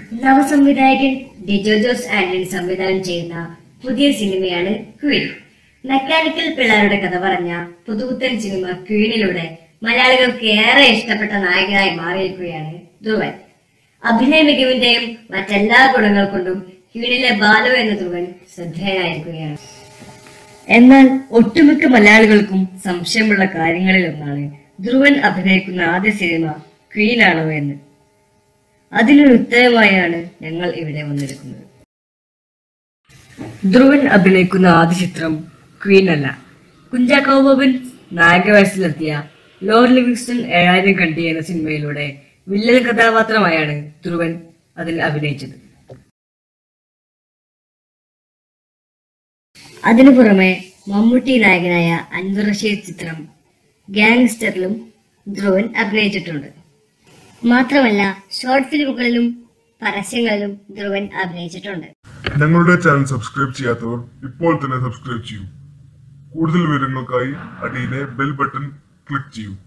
നവസംവിധായകൻ ഡിജോ ജോസ് ആന്റണി സംവിധാനം ചെയ്യുന്ന പുതിയ സിനിമയാണ് ക്വീൻ മെക്കാനിക്കൽ പിള്ളേരുടെ കഥ പറഞ്ഞ പുതുപുത്തൻ സിനിമ ക്വീനിലൂടെ മലയാളികൾക്ക് ഏറെ ഇഷ്ടപ്പെട്ട നായകനായി മാറിയിരിക്കുകയാണ് ധ്രുവൻ അഭിനയ മികവിന്റെയും മറ്റെല്ലാ ഗുണങ്ങൾ കൊണ്ടും ക്വീനിലെ ബാലു എന്ന ധ്രുവൻ ശ്രദ്ധേയനായിരിക്കുകയാണ് എന്നാൽ ഒട്ടുമിക്ക മലയാളികൾക്കും സംശയമുള്ള കാര്യങ്ങളിൽ ഒന്നാണ് ധ്രുവൻ അഭിനയിക്കുന്ന ആദ്യ സിനിമ ക്വീൻ ആണോ എന്ന് അതിനൊരു ഉത്തരമായാണ് ഞങ്ങൾ ഇവിടെ വന്നിരിക്കുന്നത് ധ്രുവൻ അഭിനയിക്കുന്ന ആദ്യ ചിത്രം ക്വീൻ അല്ല കുഞ്ചാക്കോ ബോബൻ നായക വയസ്സിലെത്തിയ ലോർ ലിവിങ്സ്റ്റൺ ഏഴായിരം കണ്ടി എന്ന സിനിമയിലൂടെ വില്ലൻ കഥാപാത്രമായാണ് ധ്രുവൻ അതിൽ അഭിനയിച്ചത് അതിനു പുറമെ മമ്മൂട്ടി നായകനായ അൻവർ റഷീദ് ചിത്രം ഗാങ്സ്റ്ററിലും ധ്രുവൻ അഭിനയിച്ചിട്ടുണ്ട് മാത്രമല്ല ഷോർട്ട് ഫിലിമുകളിലും പരസ്യങ്ങളിലും ധ്രുവൻ അഭിനയിച്ചിട്ടുണ്ട് ഞങ്ങളുടെ ചാനൽ സബ്സ്ക്രൈബ് ചെയ്യാത്തവർ ഇപ്പോൾ തന്നെ സബ്സ്ക്രൈബ് ചെയ്യൂ കൂടുതൽ വിവരങ്ങൾക്കായി അടിയിലെ ബെൽ ബട്ടൺ ക്ലിക്ക് ചെയ്യൂ